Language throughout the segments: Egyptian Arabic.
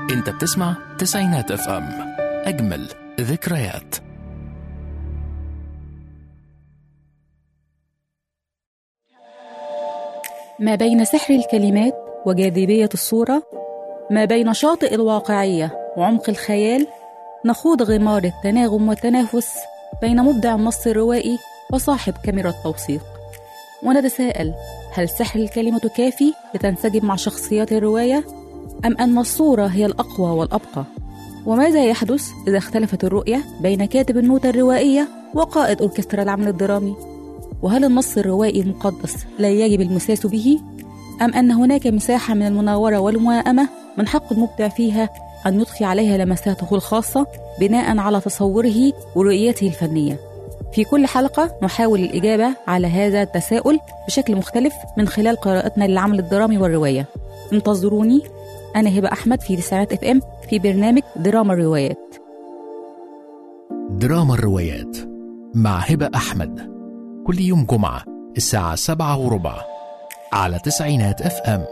انت بتسمع تسعينات اف ام اجمل ذكريات ما بين سحر الكلمات وجاذبية الصورة ما بين شاطئ الواقعية وعمق الخيال نخوض غمار التناغم والتنافس بين مبدع النص الروائي وصاحب كاميرا التوثيق ونتساءل هل سحر الكلمة كافي لتنسجم مع شخصيات الرواية أم أن الصورة هي الأقوى والأبقى وماذا يحدث إذا اختلفت الرؤية بين كاتب النوتة الروائية وقائد أوركسترا العمل الدرامي وهل النص الروائي المقدس لا يجب المساس به أم أن هناك مساحة من المناورة والموائمة من حق المبدع فيها أن يضفي عليها لمساته الخاصة بناء على تصوره ورؤيته الفنية في كل حلقة نحاول الإجابة على هذا التساؤل بشكل مختلف من خلال قراءتنا للعمل الدرامي والرواية انتظروني أنا هبة أحمد في تسعينات اف ام في برنامج دراما الروايات دراما الروايات مع هبة أحمد كل يوم جمعة الساعة سبعة وربع على تسعينات اف ام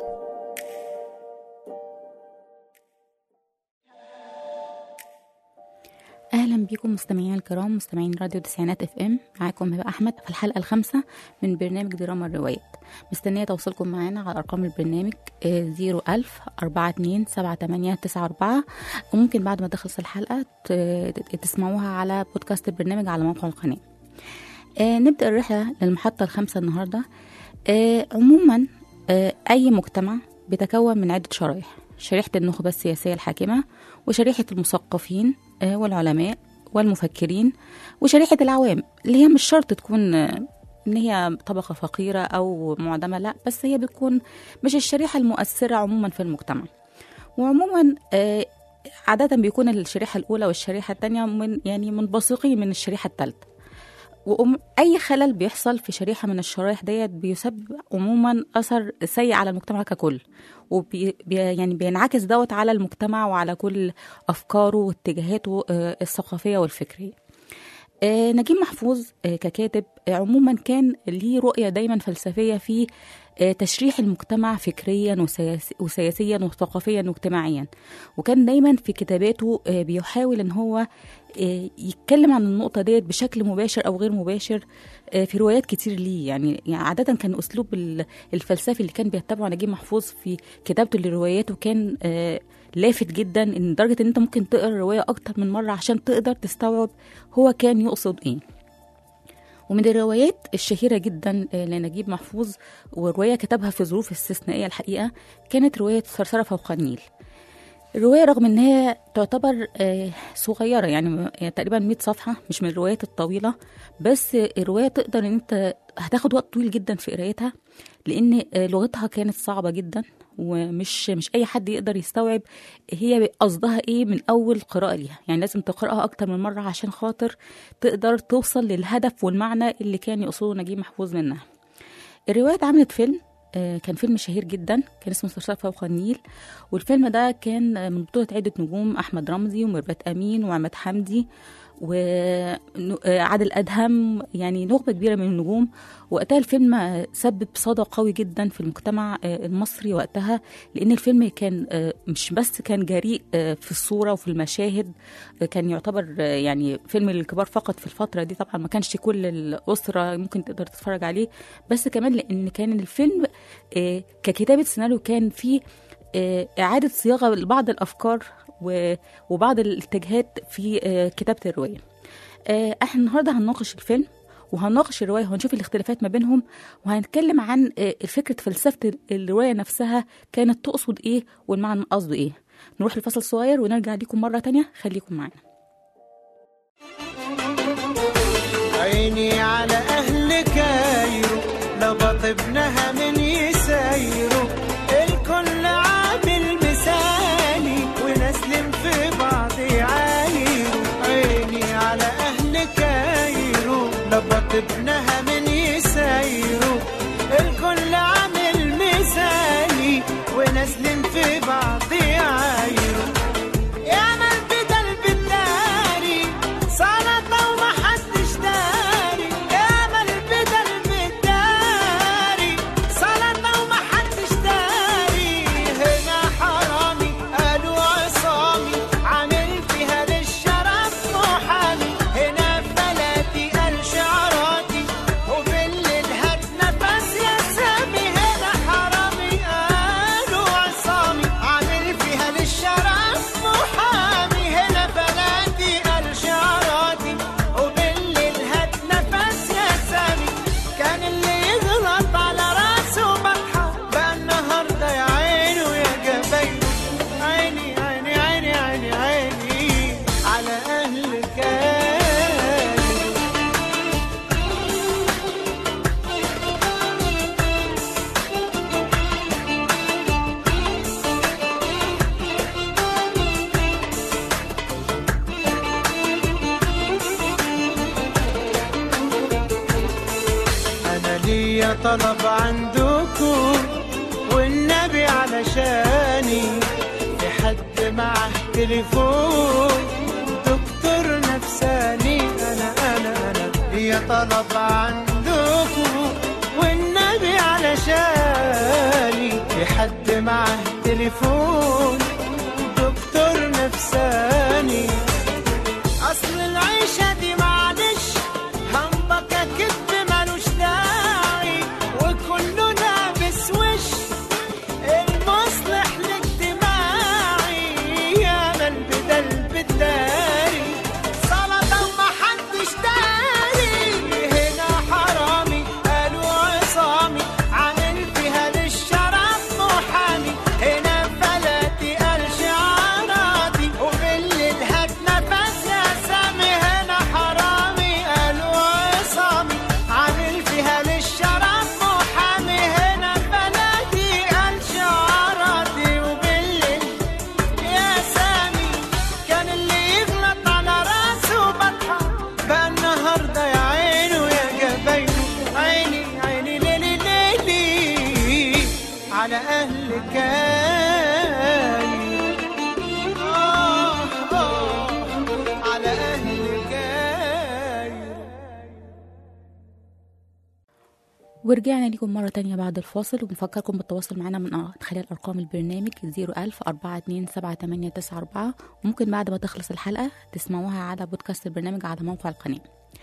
اهلا بكم مستمعينا الكرام مستمعين راديو تسعينات اف ام معاكم هبه احمد في الحلقه الخامسه من برنامج دراما الروايات مستنيه توصلكم معانا على ارقام البرنامج 01000 42 78 94 وممكن بعد ما تخلص الحلقه ت- تسمعوها على بودكاست البرنامج على موقع القناه آه، نبدا الرحله للمحطه الخامسه النهارده آه، عموما آه، اي مجتمع بيتكون من عده شرائح شريحه النخبه السياسيه الحاكمه وشريحه المثقفين آه، والعلماء والمفكرين وشريحه العوام اللي هي مش شرط تكون آه، ان هي طبقه فقيره او معدمه لا بس هي بتكون مش الشريحه المؤثره عموما في المجتمع وعموما آه، عادة بيكون الشريحة الأولى والشريحة الثانية من يعني منبثقين من الشريحة الثالثة وأي خلل بيحصل في شريحة من الشرايح ديت بيسبب عموما أثر سيء على المجتمع ككل وبي بي- يعني بينعكس دوت على المجتمع وعلى كل أفكاره واتجاهاته آه، الثقافية والفكرية آه، نجيب محفوظ آه، ككاتب آه، عموما كان ليه رؤية دايما فلسفية في آه، تشريح المجتمع فكريا وسياس- وسياسيا وثقافيا واجتماعيا وكان دايما في كتاباته آه، بيحاول ان هو آه، يتكلم عن النقطة ديت بشكل مباشر أو غير مباشر آه، في روايات كتير ليه يعني, يعني عادة كان أسلوب ال- الفلسفي اللي كان بيتبعه نجيب محفوظ في كتابته لرواياته كان آه، لافت جدا إن لدرجة إن أنت ممكن تقرا الرواية أكتر من مرة عشان تقدر تستوعب هو كان يقصد إيه ومن الروايات الشهيرة جدا آه، لنجيب محفوظ ورواية كتبها في ظروف استثنائية الحقيقة كانت رواية ثرثرة فوق النيل الرواية رغم إن هي تعتبر آه، صغيرة يعني يعني تقريبا 100 صفحة مش من الروايات الطويلة بس الرواية تقدر إن أنت هتاخد وقت طويل جدا في قرايتها لأن آه، لغتها كانت صعبة جدا ومش مش أي حد يقدر يستوعب هي قصدها إيه من أول قراءة ليها يعني لازم تقرأها أكتر من مرة عشان خاطر تقدر توصل للهدف والمعنى اللي كان يقصده نجيب محفوظ منها الرواية اتعملت فيلم آه، كان فيلم شهير جدا كان اسمه ثرثرة فوق النيل والفيلم ده كان آه، من بطولة عدة نجوم أحمد رمزي وميرفت أمين وعماد حمدي وعادل أدهم يعني نخبة كبيرة من النجوم وقتها الفيلم آه، سبب صدى قوي جدا في المجتمع آه، المصري وقتها لأن الفيلم كان آه، مش بس كان جريء آه، في الصورة وفي المشاهد آه، كان يعتبر آه، يعني فيلم للكبار فقط في الفترة دي طبعا ما كانش كل الأسرة ممكن تقدر تتفرج عليه بس كمان لأن كان الفيلم آه، ككتابة سيناريو كان فيه آه، إعادة صياغة لبعض الأفكار و- وبعض الاتجاهات في آه، كتابة الرواية آه، احنا النهاردة هنناقش الفيلم وهنناقش الرواية وهنشوف الاختلافات ما بينهم وهنتكلم عن آه، فكرة فلسفة الرواية نفسها كانت تقصد ايه والمعنى قصده ايه نروح لفصل صغير ونرجع ليكم مرة تانية خليكم معانا عيني على أهل كايرو لبط ابنها من يسايرو الكل عامل مثالي ونسلم في بعض يعايرو عيني على أهل كايرو لبط ابنها من يسايرو الكل عامل مثالي ونسلم في بعض يعايرو يا من بدل بالداري سلطة ومحدش داري يا من بدل بالداري سلطة ومحدش داري هنا حرامي قالوا عصابة طلب عندكم والنبي علشاني في حد معه تليفون دكتور نفساني انا انا انا يا طلب عندكم والنبي علشاني في حد معه تليفون دكتور نفساني اصل العيشة دي معلش همبكة كدب ملوش داعي وكله لابس وش المصلح الاجتماعي يا من بدل بالداري سلطة ومحدش داري هنا حرامي قالوا عصامي عامل فيها للشرف محامي هنا فلاتي قال شعاراتي وبالليل هات نفس يا سامي هنا حرامي قالوا عصامي عامل فيها للشرف محامي هنا فلاتي قال شعاراتي وبالليل يا سامي كان اللي يغلط على راسه بطحة بقى النهاردة يا عيني ويا جبينه عيني عيني ليلي ليلي على أهل كايرو آه آه على أهل كايرو ورجعنا لكم مرة تانية بعد الفاصل وبنفكركم بالتواصل معنا من خلال أرقام البرنامج 01000 427 وممكن بعد ما تخلص الحلقة تسمعوها على بودكاست البرنامج على موقع القناة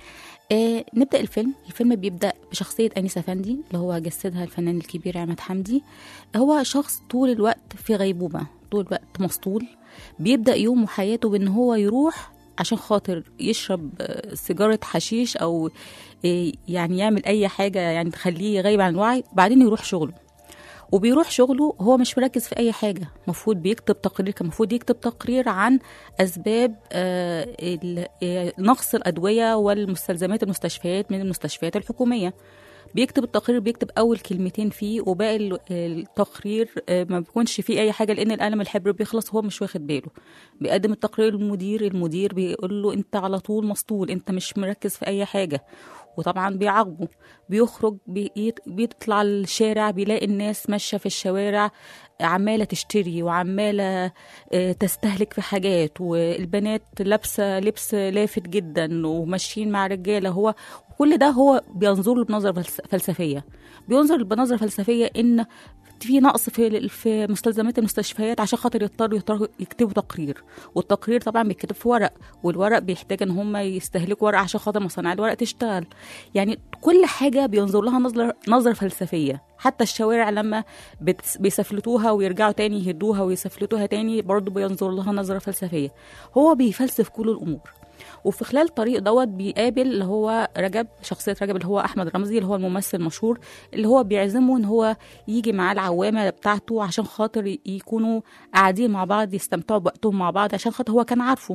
آه نبدأ الفيلم الفيلم بيبدأ بشخصية أنيسة فندي اللي هو جسدها الفنان الكبير عماد حمدي هو شخص طول الوقت في غيبوبة طول الوقت مسطول بيبدأ يومه وحياته بأن هو يروح عشان خاطر يشرب آه، سيجارة حشيش أو آه، يعني يعمل أي حاجة يعني تخليه غايب عن الوعي بعدين يروح شغله وبيروح شغله هو مش مركز في اي حاجه المفروض بيكتب تقرير كان المفروض يكتب تقرير عن اسباب آه، ال- آه، نقص الادويه والمستلزمات المستشفيات من المستشفيات الحكوميه بيكتب التقرير بيكتب اول كلمتين فيه وباقي ال- التقرير آه، ما بيكونش فيه اي حاجه لان القلم الحبر بيخلص وهو مش واخد باله بيقدم التقرير للمدير المدير بيقول له انت على طول مسطول انت مش مركز في اي حاجه وطبعا بيعاقبه بيخرج بيت- بيطلع الشارع بيلاقي الناس ماشيه في الشوارع عماله تشتري وعماله آه، تستهلك في حاجات والبنات لابسه لبس لافت جدا وماشيين مع رجاله هو كل ده هو بينظر له بنظره فلس- فلسفيه بينظر بنظره فلسفيه ان في نقص في في مستلزمات المستشفيات عشان خاطر يضطروا يضطروا يكتبوا تقرير والتقرير طبعا بيتكتب في ورق والورق بيحتاج ان هم يستهلكوا ورق عشان خاطر مصانع الورق تشتغل يعني كل حاجه بينظر لها نظره نظره فلسفيه حتى الشوارع لما بتس- بيسفلتوها ويرجعوا تاني يهدوها ويسفلتوها تاني برضه بينظر لها نظره فلسفيه هو بيفلسف كل الامور وفي خلال الطريق دوت بيقابل اللي هو رجب شخصيه رجب اللي هو احمد رمزي اللي هو الممثل المشهور اللي هو بيعزمه ان هو يجي معاه العوامه بتاعته عشان خاطر يكونوا قاعدين مع بعض يستمتعوا بوقتهم مع بعض عشان خاطر هو كان عارفه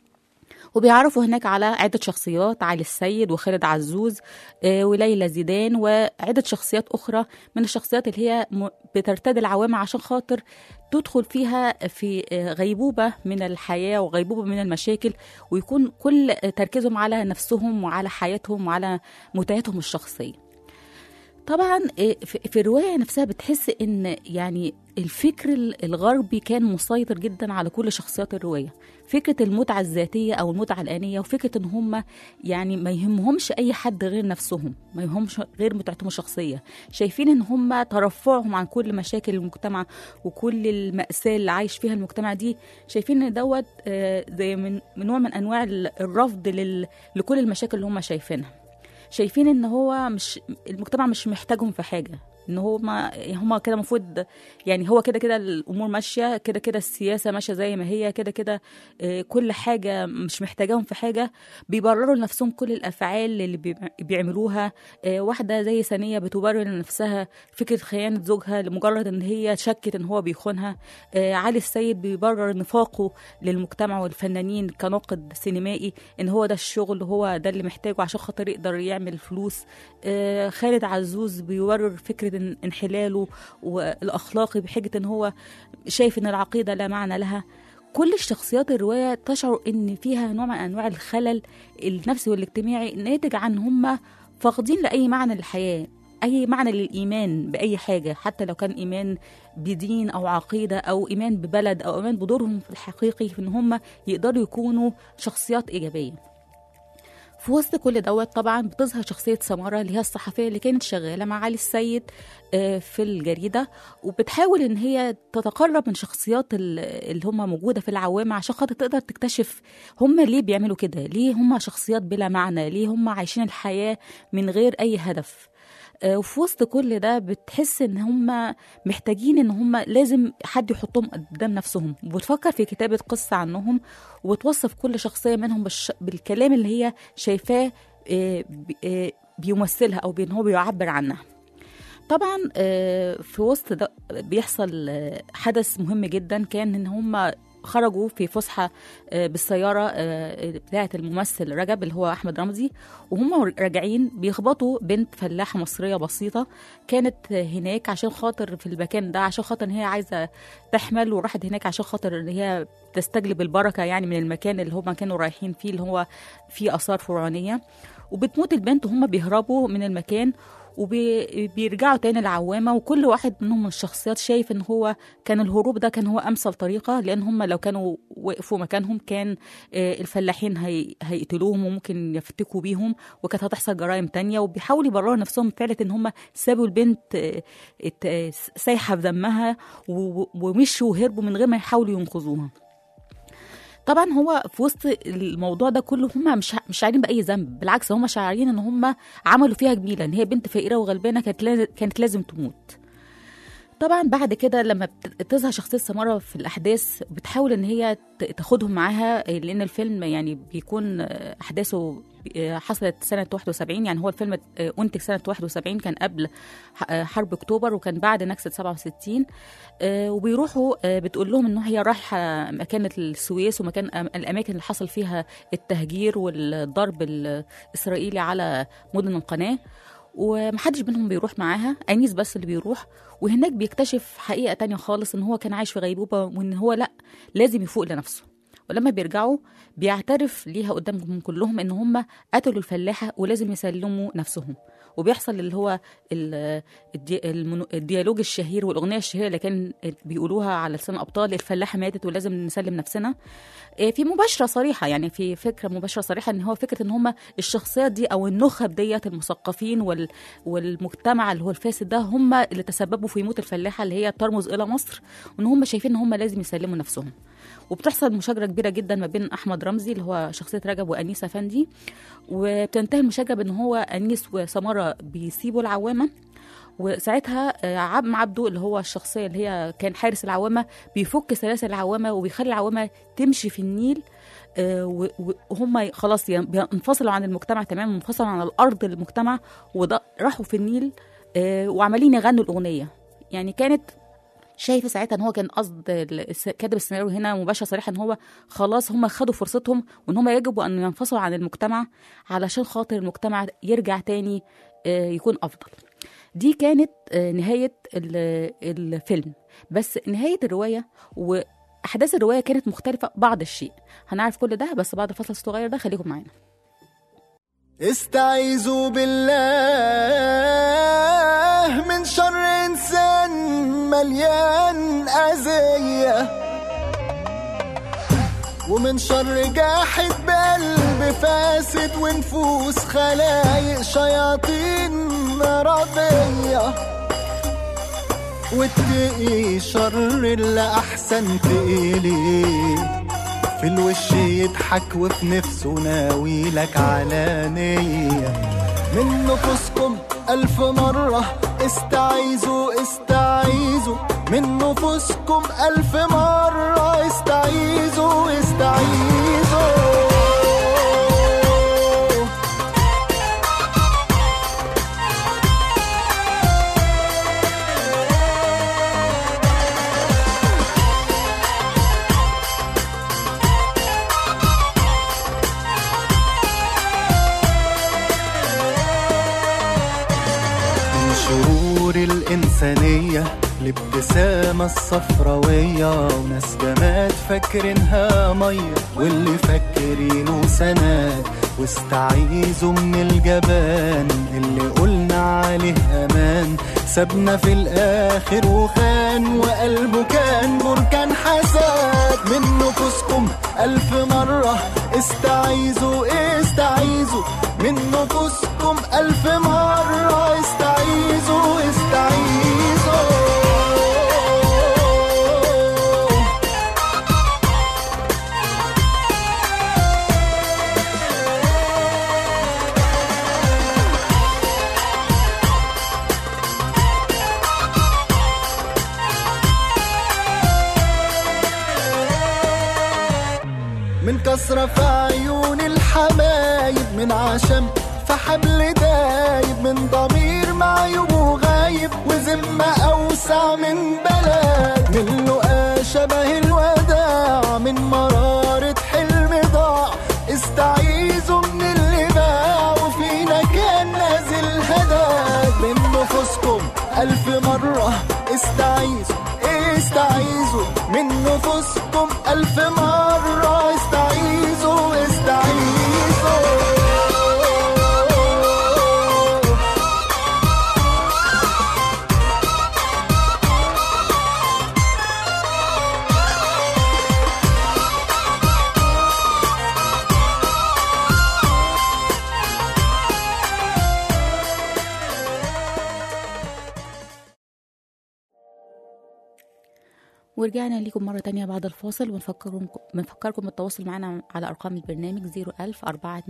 وبيعرفوا هناك على عدة شخصيات علي السيد وخالد عزوز آه، وليلى زيدان وعدة شخصيات أخرى من الشخصيات اللي هي م- بترتدي العوامة عشان خاطر تدخل فيها في آه، غيبوبة من الحياة وغيبوبة من المشاكل ويكون كل تركيزهم على نفسهم وعلى حياتهم وعلى متعتهم الشخصية طبعا إيه، في في الروايه نفسها بتحس ان يعني الفكر ال- الغربي كان مسيطر جدا على كل شخصيات الروايه فكره المتعه الذاتيه او المتعه الانيه وفكره ان هم يعني ما يهمهمش اي حد غير نفسهم ما يهمهمش غير متعتهم الشخصيه شايفين ان هم ترفعهم عن كل مشاكل المجتمع وكل الماساه اللي عايش فيها المجتمع دي شايفين ان دوت آه، زي من من نوع من انواع ال- الرفض لل- لكل المشاكل اللي هم شايفينها شايفين ان هو مش المجتمع مش محتاجهم في حاجه ان هما هما كده المفروض يعني هو كده كده الامور ماشيه كده كده السياسه ماشيه زي ما هي كده كده آه، كل حاجه مش محتاجاهم في حاجه بيبرروا لنفسهم كل الافعال اللي بيع- بيعملوها آه، واحده زي ثانيه بتبرر لنفسها فكره خيانه زوجها لمجرد ان هي شكت ان هو بيخونها آه، علي السيد بيبرر نفاقه للمجتمع والفنانين كناقد سينمائي ان هو ده الشغل هو ده اللي محتاجه عشان خاطر يقدر يعمل فلوس آه، خالد عزوز بيبرر فكره إن- انحلاله والاخلاقي بحجه ان هو شايف ان العقيده لا معنى لها كل الشخصيات الروايه تشعر ان فيها نوع من انواع الخلل النفسي والاجتماعي ناتج عن هم فاقدين لاي معنى للحياه اي معنى للايمان باي حاجه حتى لو كان ايمان بدين او عقيده او ايمان ببلد او ايمان بدورهم في الحقيقي في ان هم يقدروا يكونوا شخصيات ايجابيه في وسط كل دوت طبعا بتظهر شخصية سمارة اللي هي الصحفية اللي كانت شغالة مع علي السيد آه، في الجريدة وبتحاول إن هي تتقرب من شخصيات ال- اللي هم موجودة في العوامة عشان خاطر تقدر تكتشف هم ليه بيعملوا كده ليه هم شخصيات بلا معنى ليه هم عايشين الحياة من غير أي هدف آه، وفي وسط كل ده بتحس ان هم محتاجين ان هم لازم حد يحطهم قدام نفسهم وبتفكر في كتابة قصة عنهم وتوصف كل شخصية منهم بالش... بالكلام اللي هي شايفاه آه، ب- آه، بيمثلها او بان هو بيعبر عنها طبعا آه، في وسط ده بيحصل آه، حدث مهم جدا كان ان هم خرجوا في فسحه آه، بالسياره آه، بتاعه الممثل رجب اللي هو احمد رمزي وهم راجعين بيخبطوا بنت فلاحه مصريه بسيطه كانت هناك عشان خاطر في المكان ده عشان خاطر ان هي عايزه تحمل وراحت هناك عشان خاطر ان هي تستجلب البركه يعني من المكان اللي هم كانوا رايحين فيه اللي هو فيه اثار فرعونيه وبتموت البنت وهم بيهربوا من المكان وبيرجعوا تاني العوامة وكل واحد منهم من الشخصيات شايف ان هو كان الهروب ده كان هو امثل طريقة لان هم لو كانوا وقفوا مكانهم كان آه، الفلاحين هي... هيقتلوهم وممكن يفتكوا بيهم وكانت هتحصل جرائم تانية وبيحاولوا يبرروا نفسهم فعلا ان هم سابوا البنت آه، ات- آه، سايحة في دمها و- ومشوا وهربوا من غير ما يحاولوا ينقذوها طبعا هو في وسط الموضوع ده كله هم مش مش شاعرين باي ذنب بالعكس هم شاعرين ان هم عملوا فيها جميله ان هي بنت فقيره وغلبانه كانت لازم كانت لازم تموت طبعا بعد كده لما بت- تظهر شخصيه سماره في الاحداث بتحاول ان هي ت- تاخدهم معاها لان الفيلم يعني بيكون آه، احداثه آه، حصلت سنه 71 يعني هو الفيلم آه، انتج سنه 71 كان قبل ح- آه، حرب اكتوبر وكان بعد نكسه 67 آه، وبيروحوا آه، بتقول لهم ان هي رايحه مكان السويس ومكان أم- الاماكن اللي حصل فيها التهجير والضرب الاسرائيلي على مدن القناه ومحدش منهم بيروح معاها انيس بس اللي بيروح وهناك بيكتشف حقيقه تانية خالص ان هو كان عايش في غيبوبه وان هو لا لازم يفوق لنفسه ولما بيرجعوا بيعترف ليها قدامهم كلهم ان هم قتلوا الفلاحه ولازم يسلموا نفسهم وبيحصل اللي هو ال- الدي- المونو- الديالوج الشهير والاغنيه الشهيره اللي كان بيقولوها على لسان ابطال الفلاحه ماتت ولازم نسلم نفسنا إيه، في مباشره صريحه يعني في فكره مباشره صريحه ان هو فكره ان هم الشخصيات دي او النخب ديت المثقفين وال والمجتمع اللي هو الفاسد ده هم اللي تسببوا في موت الفلاحه اللي هي ترمز الى مصر وان هم شايفين ان هم لازم يسلموا نفسهم وبتحصل مشاجره كبيره جدا ما بين احمد رمزي اللي هو شخصيه رجب وانيس افندي وبتنتهي المشاجره بان هو انيس وسماره بيسيبوا العوامه وساعتها آه، عم عبده اللي هو الشخصيه اللي هي كان حارس العوامه بيفك سلاسل العوامه وبيخلي العوامه تمشي في النيل آه، و- و- وهم خلاص ين- بينفصلوا عن المجتمع تماما منفصلوا عن الارض المجتمع وده راحوا في النيل آه، وعمالين يغنوا الاغنيه يعني كانت شايفه ساعتها ان هو كان قصد ال- الس- كاتب السيناريو هنا مباشره صريحه ان هو خلاص هم خدوا فرصتهم وان هم يجب ان ينفصلوا عن المجتمع علشان خاطر المجتمع يرجع تاني آه، يكون افضل دي كانت آه، نهايه ال- الفيلم بس نهايه الروايه واحداث الروايه كانت مختلفه بعض الشيء هنعرف كل ده بس بعد الفصل الصغير ده خليكم معانا استعيذوا بالله من شر انسان مليان اذيه ومن شر جاحد بقلب فاسد ونفوس خلايق شياطين رضيه واتقي شر اللي احسن تقيليه في الوش يضحك وفي نفسه ناوي لك علانية من نفوسكم ألف مرة استعيذوا استعيذوا من نفوسكم ألف مرة استعيذوا استعيذوا من شرور الإنسانية الابتسامة الصفراوية وناس جماد فاكرينها مية واللي فاكرينه سند واستعيذوا من الجبان اللي قلنا عليه أمان سابنا في الآخر وخان وقلبه كان بركان حسد من نفوسكم ألف مرة استعيذوا استعيذوا من نفوسكم ألف مرة استعيذوا استعيذوا من كسرة في عيون الحبايب من عشم في حبل دايب من ضمير معيوب وغايب وذمة أوسع من بلد من لقى شبه الوداع من مرارة حلم ضاع استعيذوا من اللي باع وفينا كان نازل هداك من نفوسكم ألف مرة استعيذوا استعيذوا من نفوسكم ألف مرة استعيذوا استعيذوا ورجعنا لكم مرة تانية بعد الفاصل ونفكركم بنفكركم بالتواصل معنا على أرقام البرنامج 01000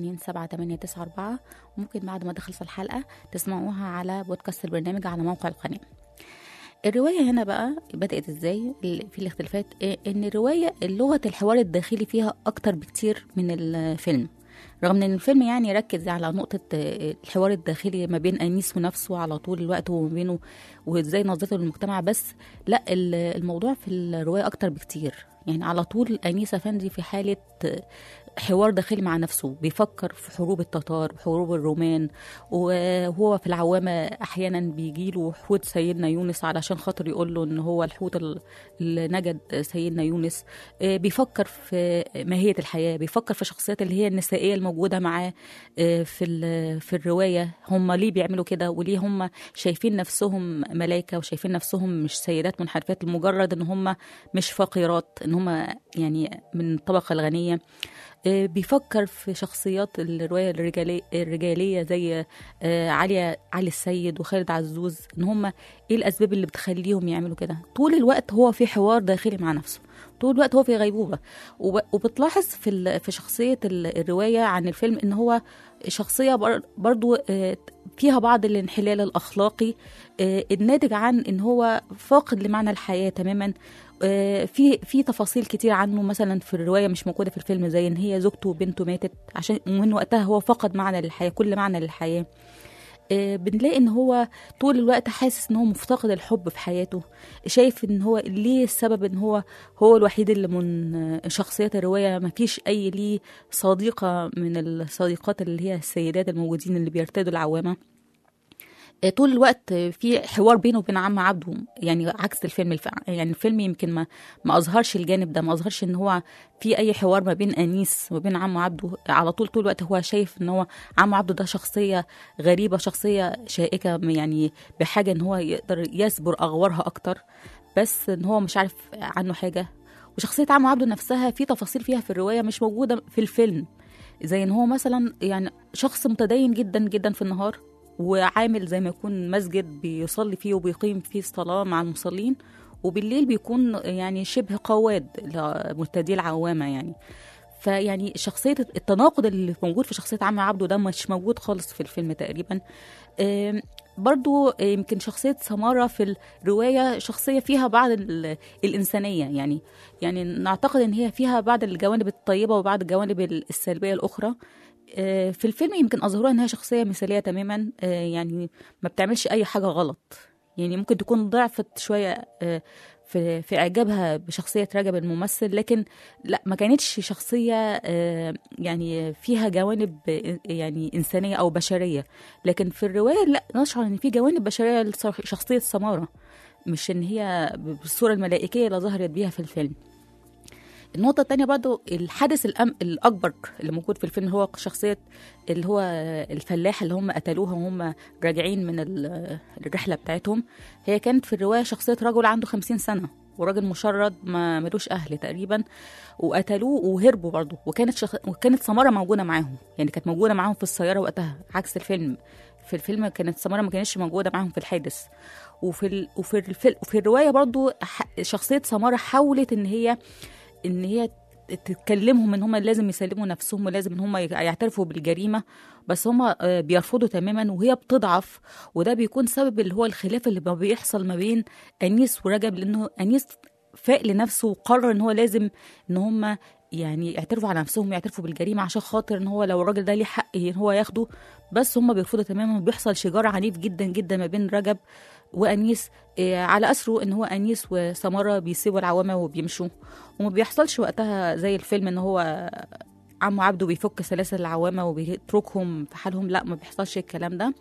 427 وممكن بعد ما تخلص الحلقة تسمعوها على بودكاست البرنامج على موقع القناة الرواية هنا بقى بدأت ازاي ال- في الاختلافات إيه، ان الرواية لغة الحوار الداخلي فيها اكتر بكتير من الفيلم رغم ان الفيلم يعني ركز على نقطة آه، الحوار الداخلي ما بين أنيس ونفسه على طول الوقت وما بينه وازاي نظرته للمجتمع بس لا ال- الموضوع في الرواية أكتر بكتير يعني على طول أنيس أفندي في حالة آه، حوار داخلي مع نفسه بيفكر في حروب التتار وحروب الرومان وهو في العوامة أحيانا بيجيله حوت سيدنا يونس علشان خاطر يقول له إن هو الحوت ال- اللي نجد سيدنا يونس آه، بيفكر في ماهية الحياة بيفكر في الشخصيات اللي هي النسائية الموجودة معاه آه، في ال- في الرواية هم ليه بيعملوا كده وليه هم شايفين نفسهم ملائكة وشايفين نفسهم مش سيدات منحرفات لمجرد إن هم مش فقيرات إن هم يعني من الطبقة الغنية آه، بيفكر في شخصيات الرواية الرجالية, الرجالية زي آه، عليا علي السيد وخالد عزوز ان هم ايه الاسباب اللي بتخليهم يعملوا كده طول الوقت هو في حوار داخلي مع نفسه طول الوقت هو في غيبوبة وب- وبتلاحظ في ال- في شخصية ال- الرواية عن الفيلم ان هو شخصية بر- برضو آه، فيها بعض الانحلال الأخلاقي آه، الناتج عن ان هو فاقد لمعنى الحياة تماما آه، في في تفاصيل كتير عنه مثلا في الروايه مش موجوده في الفيلم زي ان هي زوجته وبنته ماتت عشان من وقتها هو فقد معنى للحياه كل معنى للحياه آه، بنلاقي ان هو طول الوقت حاسس ان هو مفتقد الحب في حياته شايف ان هو ليه السبب ان هو هو الوحيد اللي من آه، شخصيات الروايه ما فيش اي ليه صديقه من الصديقات اللي هي السيدات الموجودين اللي بيرتدوا العوامه آه، طول الوقت آه، في حوار بينه وبين عم عبده يعني عكس الفيلم الف... يعني الفيلم يمكن ما ما اظهرش الجانب ده ما اظهرش ان هو في اي حوار ما بين انيس وما بين عم عبده على طول طول الوقت هو شايف ان هو عم عبده ده شخصيه غريبه شخصيه شائكه يعني بحاجه ان هو يقدر يسبر اغوارها اكتر بس ان هو مش عارف عنه حاجه وشخصيه عم عبده نفسها في تفاصيل فيها في الروايه مش موجوده في الفيلم زي ان هو مثلا يعني شخص متدين جدا جدا في النهار وعامل زي ما يكون مسجد بيصلي فيه وبيقيم فيه الصلاة مع المصلين وبالليل بيكون يعني شبه قواد لمرتدي العوامة يعني فيعني شخصية التناقض اللي موجود في شخصية عم عبده ده مش موجود خالص في الفيلم تقريبا آم، برضو يمكن شخصية سمارة في الرواية شخصية فيها بعض ال- الإنسانية يعني يعني نعتقد إن هي فيها بعض الجوانب الطيبة وبعض الجوانب السلبية الأخرى آه، في الفيلم يمكن أظهروها إنها شخصية مثالية تماما آه، يعني ما بتعملش أي حاجة غلط يعني ممكن تكون ضعفت شوية آه، في في إعجابها بشخصية رجب الممثل لكن لا ما كانتش شخصية آه، يعني فيها جوانب آه، يعني إنسانية أو بشرية لكن في الرواية لا نشعر إن في جوانب بشرية لشخصية سمارة مش ان هي بالصوره الملائكيه اللي ظهرت بيها في الفيلم النقطة التانية برضو الحدث الأم الأكبر اللي موجود في الفيلم هو شخصية اللي هو الفلاح اللي هم قتلوها وهم راجعين من ال- الرحلة بتاعتهم هي كانت في الرواية شخصية رجل عنده خمسين سنة وراجل مشرد ما ملوش أهل تقريبا وقتلوه وهربوا برضو وكانت شخ... وكانت سمارة موجودة معاهم يعني كانت موجودة معاهم في السيارة وقتها عكس الفيلم في الفيلم كانت سمارة ما كانتش موجودة معاهم في الحادث وفي ال... وفي الفيلم وفي الرواية برضو ح... شخصية سمارة حاولت إن هي ان هي تتكلمهم ان هم لازم يسلموا نفسهم ولازم ان هم يعترفوا بالجريمه بس هم آه، بيرفضوا تماما وهي بتضعف وده بيكون سبب اللي هو الخلاف اللي ما بيحصل ما بين انيس ورجب لانه انيس فاق لنفسه وقرر ان هو لازم ان هم يعني يعترفوا على نفسهم يعترفوا بالجريمه عشان خاطر ان هو لو الراجل ده ليه حق ان هو ياخده بس هم بيرفضوا تماما وبيحصل شجار عنيف جدا جدا ما بين رجب وانيس آه، على اثره ان هو انيس وسماره بيسيبوا العوامه وبيمشوا وما بيحصلش وقتها زي الفيلم ان هو عمو عبده بيفك سلاسل العوامه وبيتركهم في حالهم لا ما بيحصلش الكلام ده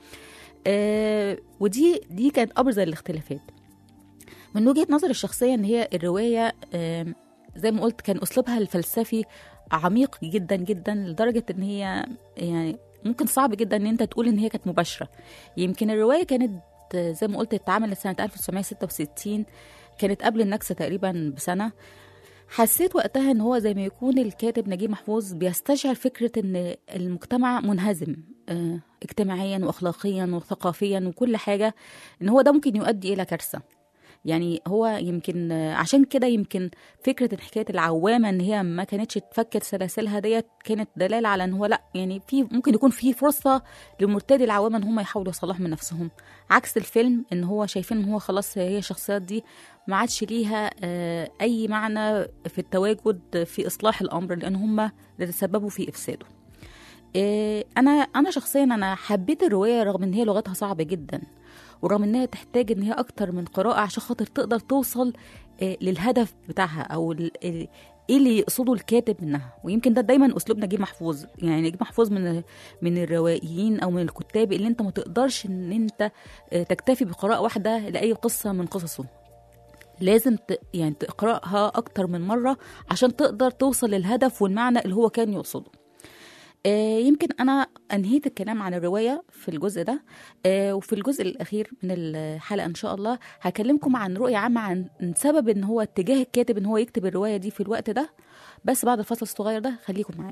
آه ودي دي كانت ابرز الاختلافات من وجهه نظري الشخصيه ان هي الروايه آه زي ما قلت كان اسلوبها الفلسفي عميق جدا جدا لدرجه ان هي يعني ممكن صعب جدا ان انت تقول ان هي كانت مباشره يمكن الروايه كانت آه، زي ما قلت اتعملت سنه 1966 كانت قبل النكسه تقريبا بسنه حسيت وقتها ان هو زي ما يكون الكاتب نجيب محفوظ بيستشعر فكره ان المجتمع منهزم آه، اجتماعيا واخلاقيا وثقافيا وكل حاجه ان هو ده ممكن يؤدي الى كارثه يعني هو يمكن آه، عشان كده يمكن فكره إن حكايه العوامه ان هي ما كانتش تفكت سلاسلها ديت كانت دلاله على ان هو لا يعني في ممكن يكون في فرصه لمرتدي العوامه ان هم يحاولوا يصلحوا من نفسهم عكس الفيلم ان هو شايفين ان هو خلاص هي الشخصيات دي ما عادش ليها آه، اي معنى في التواجد في اصلاح الامر لان هم اللي تسببوا في افساده آه، انا انا شخصيا انا حبيت الروايه رغم ان هي لغتها صعبه جدا ورغم انها تحتاج ان هي اكتر من قراءه عشان خاطر تقدر توصل آه، للهدف بتاعها او ال- ال- ايه اللي يقصده الكاتب منها ويمكن ده دايما اسلوب نجيب محفوظ يعني نجيب محفوظ من من الروائيين او من الكتاب اللي انت ما تقدرش ان انت آه، تكتفي بقراءه واحده لاي قصه من قصصه لازم ت... يعني تقراها اكتر من مره عشان تقدر توصل للهدف والمعنى اللي هو كان يقصده آه يمكن انا انهيت الكلام عن الروايه في الجزء ده آه وفي الجزء الاخير من الحلقه ان شاء الله هكلمكم عن رؤيه عامه عن سبب ان هو اتجاه الكاتب ان هو يكتب الروايه دي في الوقت ده بس بعد الفصل الصغير ده خليكم معانا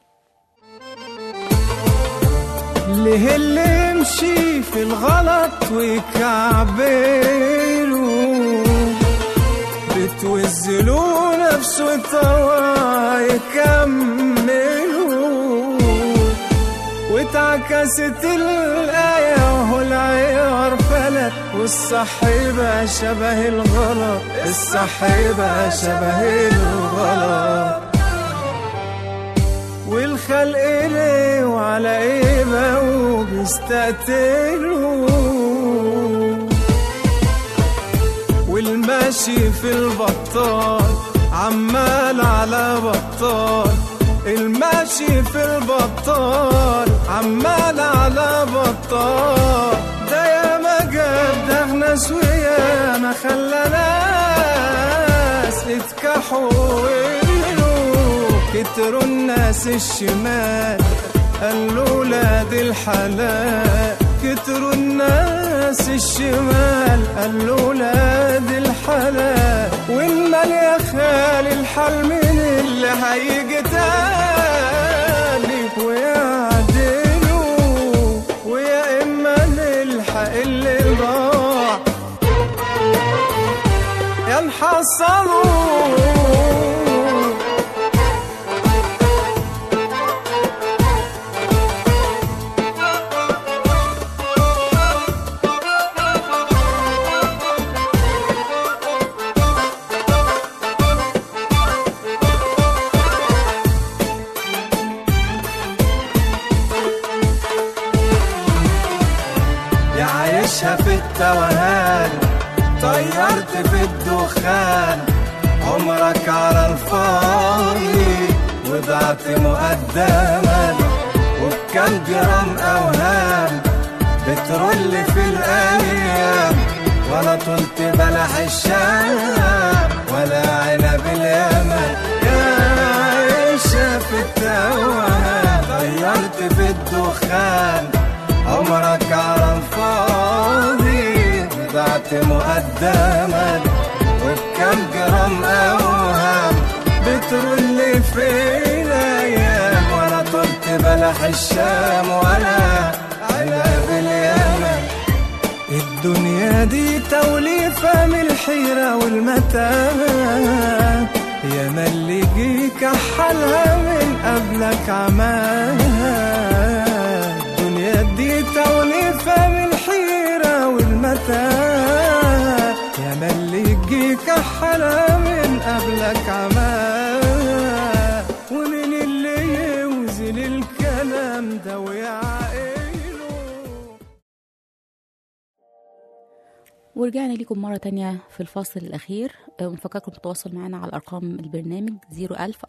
ليه اللي يمشي في الغلط ويكعبله بتوزلوا نفسه طوا يكملوا واتعكست الآية وهو العيار فلت والصح يبقى شبه الغلط الصح يبقى شبه الغلط والخلق ليه وعلى ايه بقوا بيستقتلوا والماشي في البطال عمال على بطال الماشي في البطال عمال على بطال ده يا ما جاب ده ناس ويا ما خلى ناس اتكحوا ويقولوا كتروا الناس الشمال قالوا ولاد الحلال كتروا الناس الشمال قالوا ولاد الحلال والمال يا خالي الحل من اللي هيجي تاني ويعدلوا ويا اما نلحق اللي ضاع يا نحصلوا يا عايشها في التوهان طيرت في الدخان عمرك على الفاضي وضعت مقدما وبكام جرام اوهام بترول في الايام ولا طلت بلح الشام ولا عنب اليمن يا عيشة في التوهان طيرت في الدخان عمرك على الفاضي ضعت مقدما وبكم جرام اوهام بترول في الايام ولا طلت بلح الشام ولا عنب اليمن الدنيا دي توليفة من الحيرة والمتاهة يا ملي جيك حالها من قبلك عماها الدنيا دي توليفة من الحيرة والمتاهة يا ملي جيك حالها من قبلك عماها ومن اللي يوزن الكلام ده ويعقله ورجعنا لكم مرة تانية في الفاصل الأخير آه، ونفكركم تتواصل معنا على أرقام البرنامج 01000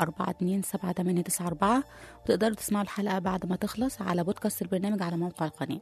427 وتقدروا تسمعوا الحلقة بعد ما تخلص على بودكاست البرنامج على موقع القناة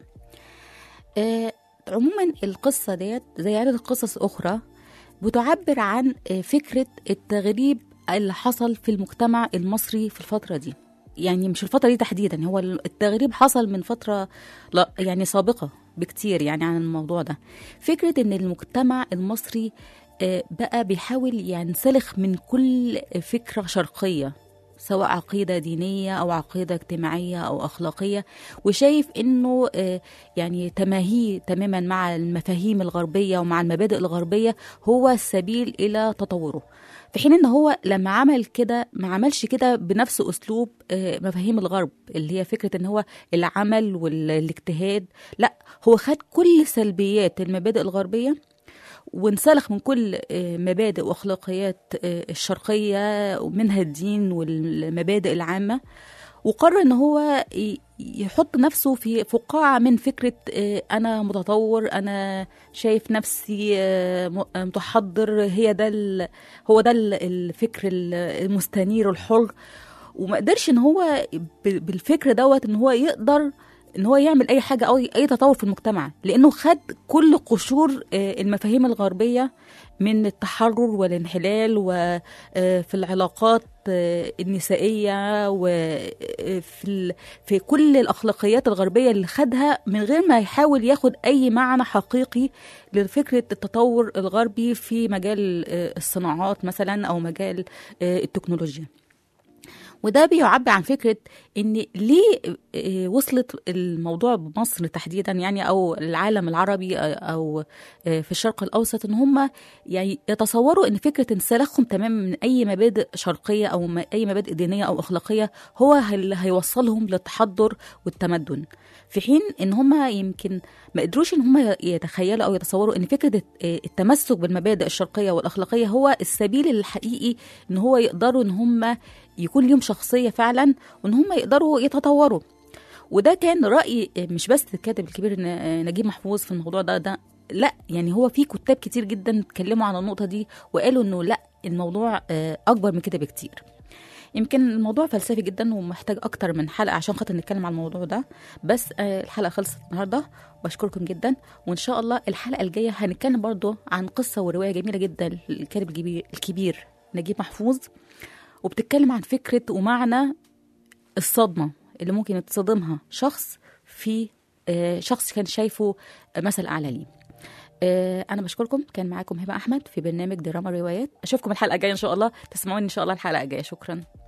آه، عموما القصة ديت زي عدة قصص أخرى بتعبر عن آه، فكرة التغريب اللي حصل في المجتمع المصري في الفترة دي يعني مش الفترة دي تحديدا هو التغريب حصل من فترة لا يعني سابقة بكتير يعني عن الموضوع ده فكرة ان المجتمع المصري آه، بقى بيحاول ينسلخ من كل فكرة شرقية سواء عقيدة دينية أو عقيدة اجتماعية أو أخلاقية وشايف إنه آه، يعني تماهيه تماما مع المفاهيم الغربية ومع المبادئ الغربية هو السبيل إلى تطوره في حين ان هو لما عمل كده ما عملش كده بنفس اسلوب آه، مفاهيم الغرب اللي هي فكره ان هو العمل والاجتهاد لا هو خد كل سلبيات المبادئ الغربيه وانسلخ من كل آه، مبادئ واخلاقيات آه، الشرقيه ومنها الدين والمبادئ العامه وقرر ان هو ي- يحط نفسه في فقاعه من فكره آه، انا متطور انا شايف نفسي آه، م- آه، متحضر هي ده ال- هو ده ال- الفكر ال- المستنير الحر وما قدرش ان هو ب- بالفكر دوت ان هو يقدر ان هو يعمل اي حاجه او اي تطور في المجتمع لانه خد كل قشور آه، المفاهيم الغربيه من التحرر والانحلال وفي العلاقات آه، النسائيه وفي ال- في كل الاخلاقيات الغربيه اللي خدها من غير ما يحاول ياخد اي معنى حقيقي لفكره التطور الغربي في مجال آه، الصناعات مثلا او مجال آه، التكنولوجيا وده بيعبر عن فكرة إن ليه آه، وصلت الموضوع بمصر تحديدا يعني أو العالم العربي آه، أو آه، في الشرق الأوسط إن هم يعني يتصوروا إن فكرة انسلاخهم تماما من أي مبادئ شرقية أو م- أي مبادئ دينية أو أخلاقية هو اللي هيوصلهم للتحضر والتمدن في حين إن هم يمكن ما قدروش إن هم يتخيلوا أو يتصوروا إن فكرة آه، التمسك بالمبادئ الشرقية والأخلاقية هو السبيل الحقيقي إن هو يقدروا إن هم يكون ليهم شخصية فعلا وإن هم يقدروا يتطوروا وده كان رأي مش بس الكاتب الكبير ن- نجيب محفوظ في الموضوع ده ده لا يعني هو في كتاب كتير جدا اتكلموا عن النقطة دي وقالوا انه لا الموضوع آه، اكبر من كده بكتير يمكن الموضوع فلسفي جدا ومحتاج اكتر من حلقه عشان خاطر نتكلم عن الموضوع ده بس آه، الحلقه خلصت النهارده بشكركم جدا وان شاء الله الحلقه الجايه هنتكلم برضو عن قصه وروايه جميله جدا للكاتب الجبي- الكبير نجيب محفوظ وبتتكلم عن فكره ومعنى الصدمه اللي ممكن يتصدمها شخص في آه، شخص كان شايفه مثل اعلى ليه آه، انا بشكركم كان معاكم هبه احمد في برنامج دراما روايات اشوفكم الحلقه الجايه ان شاء الله تسمعوني ان شاء الله الحلقه الجايه شكرا